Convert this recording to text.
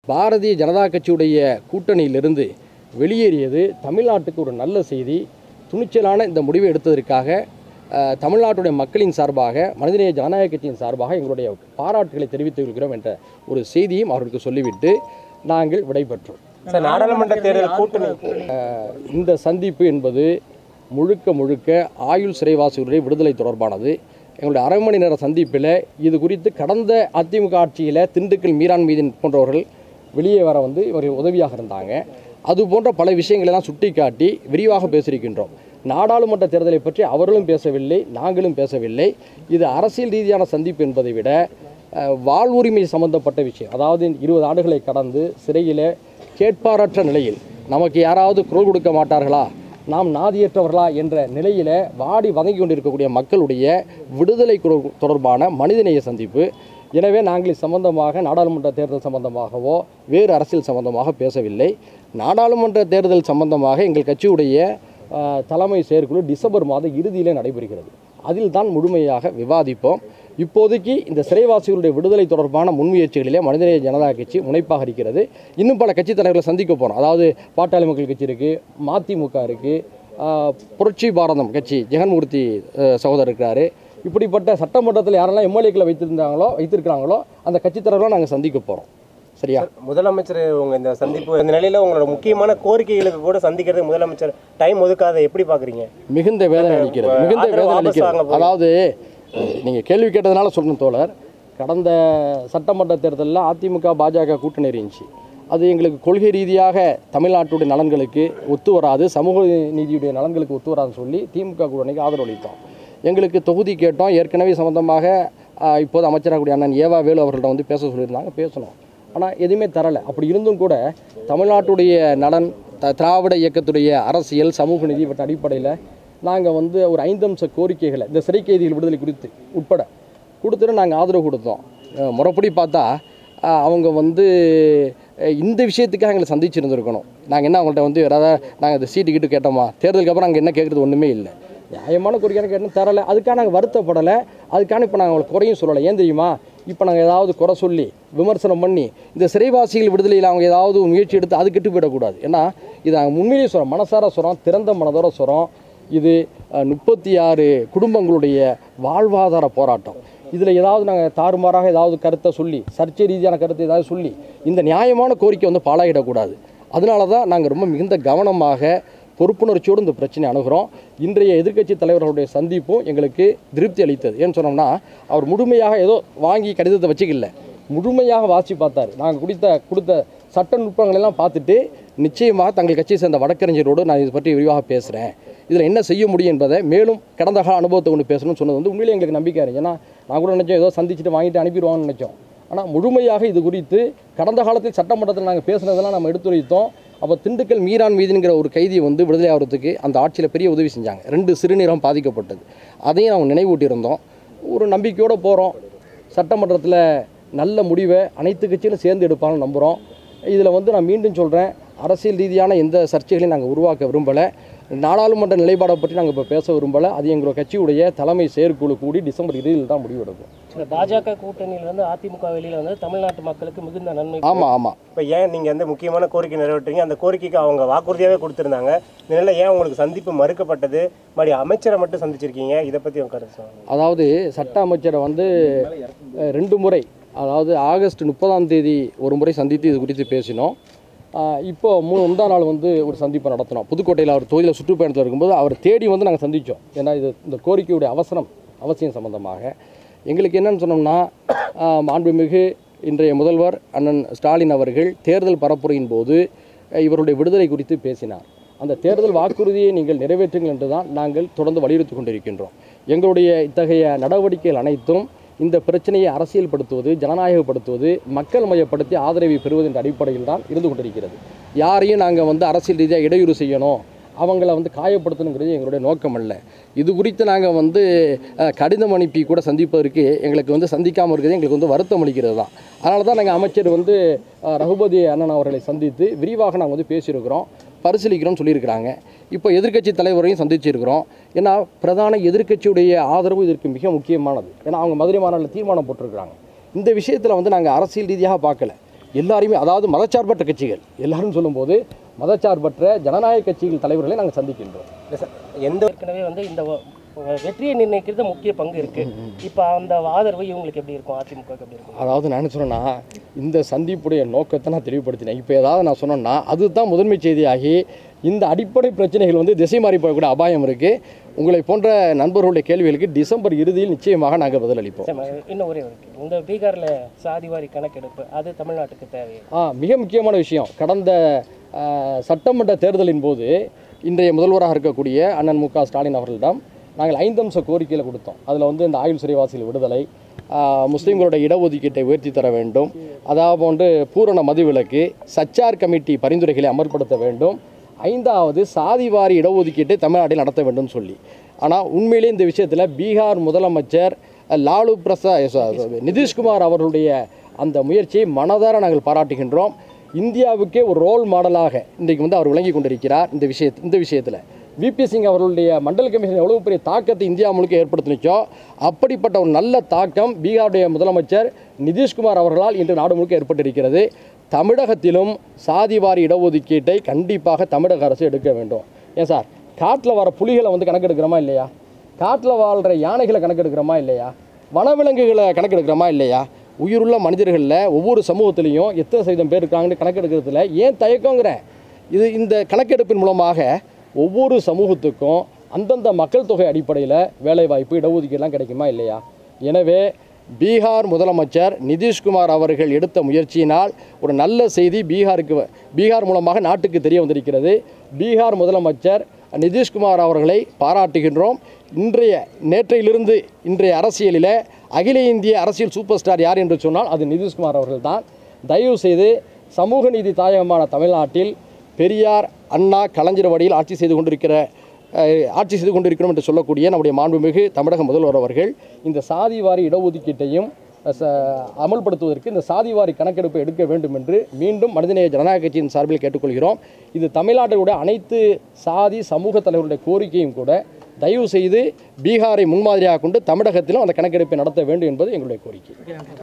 பாரதிய ஜனதா கட்சியுடைய கூட்டணியிலிருந்து வெளியேறியது தமிழ்நாட்டுக்கு ஒரு நல்ல செய்தி துணிச்சலான இந்த முடிவை எடுத்ததற்காக அஹ், தமிழ்நாட்டுடைய மக்களின் சார்பாக மனிதநேய ஜனநாயக கட்சியின் சார்பாக எங்களுடைய பாராட்டுகளை தெரிவித்துக் கொள்கிறோம் என்ற ஒரு செய்தியும் அவர்களுக்கு சொல்லிவிட்டு நாங்கள் விடைபெற்றோம் சார் நாடாளுமன்ற தேர்தல் கூட்டணி இந்த சந்திப்பு என்பது முழுக்க முழுக்க ஆயுள் சிறைவாசிகளுடைய விடுதலை தொடர்பானது எங்களுடைய அரை மணி நேர சந்திப்பில் இது குறித்து கடந்த அதிமுக ஆட்சியில் திண்டுக்கல் மீரான் மீதின் போன்றவர்கள் வெளியே வர வந்து இவர்கள் உதவியாக இருந்தாங்க அது போன்ற பல விஷயங்களெல்லாம் சுட்டிக்காட்டி விரிவாக பேசியிருக்கின்றோம் நாடாளுமன்ற தேர்தலை பற்றி அவர்களும் பேசவில்லை நாங்களும் பேசவில்லை இது அரசியல் ரீதியான சந்திப்பு என்பதை விட அஹ், வாழ்வுரிமை சம்பந்தப்பட்ட விஷயம் அதாவது இருபது ஆண்டுகளை கடந்து சிறையில் கேட்பாரற்ற நிலையில் நமக்கு யாராவது குரல் கொடுக்க மாட்டார்களா நாம் நாதியற்றவர்களா என்ற நிலையில் வாடி வதங்கி கொண்டிருக்கக்கூடிய மக்களுடைய விடுதலை குரல் தொடர்பான மனிதநேய சந்திப்பு எனவே நாங்கள் இது சம்பந்தமாக நாடாளுமன்ற தேர்தல் சம்பந்தமாகவோ வேறு அரசியல் சம்பந்தமாக பேசவில்லை நாடாளுமன்ற தேர்தல் சம்பந்தமாக எங்கள் கட்சியுடைய அஹ், தலைமை செயற்குழு டிசம்பர் மாத இறுதியிலே நடைபெறுகிறது அதில் தான் முழுமையாக விவாதிப்போம் இப்போதைக்கு இந்த சிறைவாசிகளுடைய விடுதலை தொடர்பான முன்முயற்சிகளிலே மனிதநேய ஜனதா கட்சி முனைப்பாக இருக்கிறது இன்னும் பல கட்சித் தலைவர்களை சந்திக்க போகிறோம் அதாவது பாட்டாளி மக்கள் கட்சி இருக்குது மதிமுக இருக்குது புரட்சி பாரதம் கட்சி ஜெகன்மூர்த்தி அஹ், சகோதரர் இருக்கிறாரு இப்படிப்பட்ட சட்டமன்றத்தில் யாரெல்லாம் எம்எல்ஏக்களை வைத்திருந்தாங்களோ வைத்திருக்கிறாங்களோ அந்த கட்சித் தலைவர்களை நாங்கள் சந்திக்க போகிறோம் சரியா முதலமைச்சர் உங்க இந்த சந்திப்பு இந்த நிலையில உங்களோட முக்கியமான கோரிக்கைகளுக்கு கூட சந்திக்கிறதுக்கு முதலமைச்சர் டைம் ஒதுக்காத எப்படி பாக்குறீங்க மிகுந்த வேதனை அளிக்கிறது மிகுந்த ஆதரவு வேதனை வாபஸ் அளிக்கிறது வாங்க போகுது. அதாவது நீங்கள் கேள்வி கேட்டதுனால சொல்லணும் தோழர் கடந்த சட்டமன்ற தேர்தலில் அதிமுக பாஜக கூட்டணி இருந்துச்சு அது எங்களுக்கு கொள்கை ரீதியாக தமிழ்நாட்டுடைய நலன்களுக்கு ஒத்து வராது சமூக நீதியுடைய நலன்களுக்கு ஒத்து வராதுன்னு சொல்லி திமுக கூட்டணிக்கு ஆதரவு அளித்தோம் எங்களுக்கு தொகுதி கேட்டோம் ஏற்கனவே சம்பந்தமாக ஆஹ், இப்போது அமைச்சராக கூடிய அண்ணன் ஏவா வேலு அவர்கள்ட்ட வந்து பேச சொல்லியிருந்தாங்க பேசணும் ஆனால் எதுவுமே தரலை அப்படி இருந்தும் கூட தமிழ்நாட்டுடைய நலன் த திராவிட இயக்கத்துடைய அரசியல் சமூக நீதி இவற்றை அடிப்படையில் நாங்கள் வந்து ஒரு ஐந்தம்ச கோரிக்கைகளை இந்த சிறை கைதிகள் விடுதலை குறித்து உட்பட கொடுத்துட்டு நாங்கள் ஆதரவு கொடுத்தோம் அஹ் முறைப்படி பார்த்தா அஹ் அவங்க வந்து அஹ் இந்த விஷயத்துக்காக எங்களை சந்திச்சிருந்துருக்கணும் நாங்கள் என்ன அவங்கள்ட்ட வந்து வேறு நாங்கள் இந்த சீட்டு கிட்டு கேட்டோமா தேர்தலுக்கு அப்புறம் நாங்கள் என்ன கேட்குறது ஒன்றுமே இல்லை நியாயமான கோரிக்கையான கேட்டோம் தரலை அதுக்காக நாங்கள் வருத்தப்படலை அதுக்கான இப்போ நாங்கள் அவங்களுக்கு குறையும் சொல்லலை ஏன் தெரியுமா இப்போ நாங்கள் ஏதாவது குறை சொல்லி விமர்சனம் பண்ணி இந்த சிறைவாசிகள் விடுதலையில் அவங்க ஏதாவது ஒரு முயற்சி எடுத்து அது கெட்டு போயிடக்கூடாது ஏன்னா இது நாங்கள் உண்மையிலேயே சொல்கிறோம் மனசார சொல்கிறோம் திறந்த மனதோட சொல்கிறோம் இது முப்பத்தி ஆறு குடும்பங்களுடைய வாழ்வாதார போராட்டம் இதில் ஏதாவது நாங்கள் தாறுமாறாக ஏதாவது கருத்தை சொல்லி சர்ச்சை ரீதியான கருத்தை ஏதாவது சொல்லி இந்த நியாயமான கோரிக்கை வந்து பாழாகிடக்கூடாது அதனால தான் நாங்கள் ரொம்ப மிகுந்த கவனமாக பொறுப்புணர்ச்சியோடு இந்த பிரச்சனை அணுகிறோம் இன்றைய எதிர்க்கட்சி தலைவர்களுடைய சந்திப்பும் எங்களுக்கு திருப்தி அளித்தது ஏன்னு சொன்னோம்னா அவர் முழுமையாக ஏதோ வாங்கி கடிதத்தை வச்சுக்கல முழுமையாக வாசி பார்த்தார் நாங்கள் கொடுத்த கொடுத்த சட்ட நுட்பங்கள் எல்லாம் பார்த்துட்டு நிச்சயமாக தங்கள் கட்சியை சேர்ந்த வழக்கறிஞரோடு நான் இது பற்றி விரிவாக பேசுகிறேன் இதில் என்ன செய்ய முடியும் என்பதை மேலும் கடந்த கால அனுபவத்தை கொண்டு பேசணும்னு சொன்னது வந்து உண்மையிலே எங்களுக்கு நம்பிக்கை இருந்துச்சு ஏன்னா நான் கூட நினச்சோம் ஏதோ சந்திச்சுட்டு வாங்கிட்டு அனுப்பிடுவாங்கன்னு நினச்சோம் ஆனால் முழுமையாக இது குறித்து கடந்த காலத்தில் சட்டமன்றத்தில் நாங்கள் பேசுனதெல்லாம் நம்ம எடுத்துரைத்தோம் அப்போ திண்டுக்கல் மீரான் மீதுங்கிற ஒரு கைதியை வந்து விடுதலை ஆகிறதுக்கு அந்த ஆட்சியில் பெரிய உதவி செஞ்சாங்க ரெண்டு சிறுநீரம் பாதிக்கப்பட்டது அதையும் அவங்க நினைவூட்டியிருந்தோம் ஒரு நம்பிக்கையோடு போகிறோம் சட்டமன்றத்தில் நல்ல முடிவை அனைத்து கட்சிகளும் சேர்ந்து எடுப்பாங்கன்னு நம்புகிறோம் இதில் வந்து நான் மீண்டும் சொல்கிறேன் அரசியல் ரீதியான எந்த சர்ச்சைகளையும் நாங்கள் உருவாக்க விரும்பலை நாடாளுமன்ற நிலைப்பாடை பற்றி நாங்கள் இப்போ பேச விரும்பலை அது எங்களோட கட்சியுடைய தலைமை செயற்குழு கூடி டிசம்பர் இறுதியில் தான் முடிவெடுக்கும் இந்த பாஜக கூட்டணியிலிருந்து அதிமுக வெளியில வந்து தமிழ்நாட்டு மக்களுக்கு மிகுந்த நன்மை ஆமாம் ஆமாம் இப்போ ஏன் நீங்கள் வந்து முக்கியமான கோரிக்கை நிறைவேற்றுறீங்க அந்த கோரிக்கைக்கு அவங்க வாக்குறுதியாகவே கொடுத்துருந்தாங்க இந்த நிலையில ஏன் உங்களுக்கு சந்திப்பு மறுக்கப்பட்டது மறுபடி அமைச்சரை மட்டும் சந்திச்சிருக்கீங்க இதை பற்றி உங்க கருத்து சொல்லுங்க அதாவது சட்ட அமைச்சரை வந்து அஹ், ரெண்டு முறை அதாவது ஆகஸ்ட் முப்பதாம் தேதி ஒரு முறை சந்தித்து இது குறித்து பேசினோம் அஹ், இப்போ மூ முந்தா நாள் வந்து ஒரு சந்திப்பை நடத்தினோம் புதுக்கோட்டையில் அவர் தொகுதியில் சுற்றுப்பயணத்தில் இருக்கும்போது அவர் தேடி வந்து நாங்கள் சந்தித்தோம் ஏன்னா இது இந்த கோரிக்கையுடைய அவசரம் அவசியம் சம்பந்தமாக எங்களுக்கு என்னன்னு சொன்னோம்னா அஹ், மாண்புமிகு இன்றைய முதல்வர் அண்ணன் ஸ்டாலின் அவர்கள் தேர்தல் பரப்புரையின் போது அஹ், இவருடைய விடுதலை குறித்து பேசினார் அந்த தேர்தல் வாக்குறுதியை நீங்கள் நிறைவேற்றுங்கள் என்று தான் நாங்கள் தொடர்ந்து வலியுறுத்தி கொண்டிருக்கின்றோம் எங்களுடைய இத்தகைய நடவடிக்கைகள் அனைத்தும் இந்த பிரச்சனையை அரசியல்படுத்துவது ஜனநாயகப்படுத்துவது மக்கள் மையப்படுத்தி ஆதரவை பெறுவது என்ற அடிப்படையில் தான் இருந்து கொண்டிருக்கிறது யாரையும் நாங்கள் வந்து அரசியல் ரீதியாக இடையூறு செய்யணும் அவங்கள வந்து காயப்படுத்தணுங்கிறது எங்களுடைய நோக்கம் அல்ல இது குறித்து நாங்கள் வந்து அஹ், கடிதம் அனுப்பி கூட சந்திப்பதற்கு எங்களுக்கு வந்து சந்திக்காமல் இருக்கிறது எங்களுக்கு வந்து வருத்தம் அளிக்கிறது தான் அதனால தான் நாங்கள் அமைச்சர் வந்து அஹ், ரகுபதி அண்ணன் அவர்களை சந்தித்து விரிவாக நாங்கள் வந்து பேசியிருக்கிறோம் பரிசீலிக்கிறோம்னு சொல்லியிருக்கிறாங்க இப்போ எதிர்க்கட்சி தலைவரையும் சந்திச்சிருக்கிறோம் ஏன்னா பிரதான எதிர்க்கட்சியுடைய ஆதரவு இதற்கு மிக முக்கியமானது ஏன்னா அவங்க மதுரை மாநாட்டில் தீர்மானம் போட்டிருக்கிறாங்க இந்த விஷயத்தில் வந்து நாங்கள் அரசியல் ரீதியாக பார்க்கல எல்லாரையுமே அதாவது மதச்சார்பற்ற கட்சிகள் எல்லாரும் சொல்லும்போது மதச்சார்பற்ற ஜனநாயக கட்சிகள் தலைவர்களை நாங்கள் சந்திக்கின்றோம் இல்ல சார் எந்த ஏற்கனவே வந்து இந்த வ- வெற்றியை நிர்ணயிக்கிறது முக்கிய பங்கு இருக்கு இப்போ அந்த ஆதரவு இவங்களுக்கு எப்படி இருக்கும் அதிமுகவுக்கு எப்படி இருக்கும் அதாவது நான் என்ன சொன்னேன்னா இந்த சந்திப்புடைய நோக்கத்தை நான் தெளிவுபடுத்தினேன் இப்போ ஏதாவது நான் சொன்னேன்னா அதுதான் முதன்மை செய்தியாகி இந்த அடிப்படை பிரச்சனைகள் வந்து திசை மாறி போகக்கூடிய அபாயம் இருக்குது உங்களை போன்ற நண்பர்களுடைய கேள்விகளுக்கு டிசம்பர் இறுதியில் நிச்சயமாக நாங்கள் பதிலளிப்போம் சரி, ம- இன்னும் ஒரே ஒரு கேள்வி. இந்த பீகார்ல சாதிவாரி கணக்கெடுப்பு அது தமிழ்நாட்டுக்கு தேவையா ஆ மிக முக்கியமான விஷயம் கடந்த ஆ, சட்டமன்ற தேர்தலின் போது இன்றைய முதல்வராக இருக்கக்கூடிய அண்ணன் மு க ஸ்டாலின் அவர்களிடம் நாங்கள் ஐந்தம்ச கோரிக்கையில் கொடுத்தோம் அதில் வந்து இந்த ஆயுள் சிறைவாசிகள் விடுதலை ஆ, முஸ்லிம்களுடைய இடஒதுக்கீட்டை உயர்த்தி தர வேண்டும் அதாவது போன்று பூரண மதுவிலக்கு சச்சார் கமிட்டி பரிந்துரைகளை அமல்படுத்த வேண்டும் ஐந்தாவது சாதிவாரி இடஒதுக்கீட்டை தமிழ்நாட்டில் நடத்த வேண்டும் சொல்லி ஆனால் உண்மையிலே இந்த விஷயத்தில் பீகார் முதலமைச்சர் லாலு பிரசாத் நிதிஷ்குமார் அவர்களுடைய அந்த முயற்சியை மனதார நாங்கள் பாராட்டுகின்றோம் இந்தியாவுக்கே ஒரு ரோல் மாடலாக இன்றைக்கு வந்து அவர் விளங்கி கொண்டிருக்கிறார் இந்த விஷயத் இந்த விஷயத்தில் விபி சிங் அவர்களுடைய மண்டல் கமிஷன் எவ்வளவு பெரிய தாக்கத்தை இந்தியா முழுக்க ஏற்படுத்தினுச்சோ அப்படிப்பட்ட ஒரு நல்ல தாக்கம் பீகாருடைய முதலமைச்சர் நிதிஷ்குமார் அவர்களால் இன்று நாடு முழுக்க ஏற்பட்டிருக்கிறது தமிழகத்திலும் சாதிவாரி இடஒதுக்கீட்டை கண்டிப்பாக தமிழக அரசு எடுக்க வேண்டும் ஏன் சார் காட்டில் வர புலிகளை வந்து கணக்கெடுக்கிறோமா இல்லையா காட்டில் வாழ்கிற யானைகளை கணக்கெடுக்கிறோமா இல்லையா வனவிலங்குகளை கணக்கெடுக்கிறோமா இல்லையா உயிருள்ள மனிதர்களில் ஒவ்வொரு சமூகத்திலையும் எத்தனை சதவீதம் பேர் இருக்காங்கன்னு கணக்கெடுக்கிறதுல ஏன் தயக்கங்கிறேன் இது இந்த கணக்கெடுப்பின் மூலமாக ஒவ்வொரு சமூகத்துக்கும் அந்தந்த மக்கள் தொகை அடிப்படையில் வேலைவாய்ப்பு இடஒதுக்கீடுலாம் கிடைக்குமா இல்லையா எனவே பீகார் முதலமைச்சர் நிதிஷ்குமார் அவர்கள் எடுத்த முயற்சியினால் ஒரு நல்ல செய்தி பீகாருக்கு வ- பீகார் மூலமாக நாட்டுக்கு தெரிய வந்திருக்கிறது பீகார் முதலமைச்சர் நிதிஷ்குமார் அவர்களை பாராட்டுகின்றோம் இன்றைய நேற்றையிலிருந்து இன்றைய அரசியலில் அகில இந்திய அரசியல் சூப்பர் ஸ்டார் யார் என்று சொன்னால் அது நிதிஷ்குமார் அவர்கள்தான் தயவு செய்து சமூக நீதி தாயகமான தமிழ்நாட்டில் பெரியார் அண்ணா கலைஞர் வழியில் ஆட்சி செய்து கொண்டிருக்கிற அஹ், ஆட்சி செய்து கொண்டிருக்கிறோம் என்று சொல்லக்கூடிய நம்முடைய மாண்புமிகு தமிழக முதல்வர் அவர்கள் இந்த சாதிவாரி இடஒதுக்கீட்டையும் அஹ், ச- அமல்படுத்துவதற்கு இந்த சாதிவாரி கணக்கெடுப்பை எடுக்க வேண்டும் என்று மீண்டும் மனிதநேய ஜனநாயக கட்சியின் சார்பில் கேட்டுக்கொள்கிறோம் இது தமிழ்நாட்டிலுடைய அனைத்து சாதி சமூக தலைவர்களுடைய கோரிக்கையும் கூட தயவு செய்து பீகாரை முன்மாதிரியாக கொண்டு தமிழகத்திலும் அந்த கணக்கெடுப்பை நடத்த வேண்டும் என்பது எங்களுடைய கோரிக்கை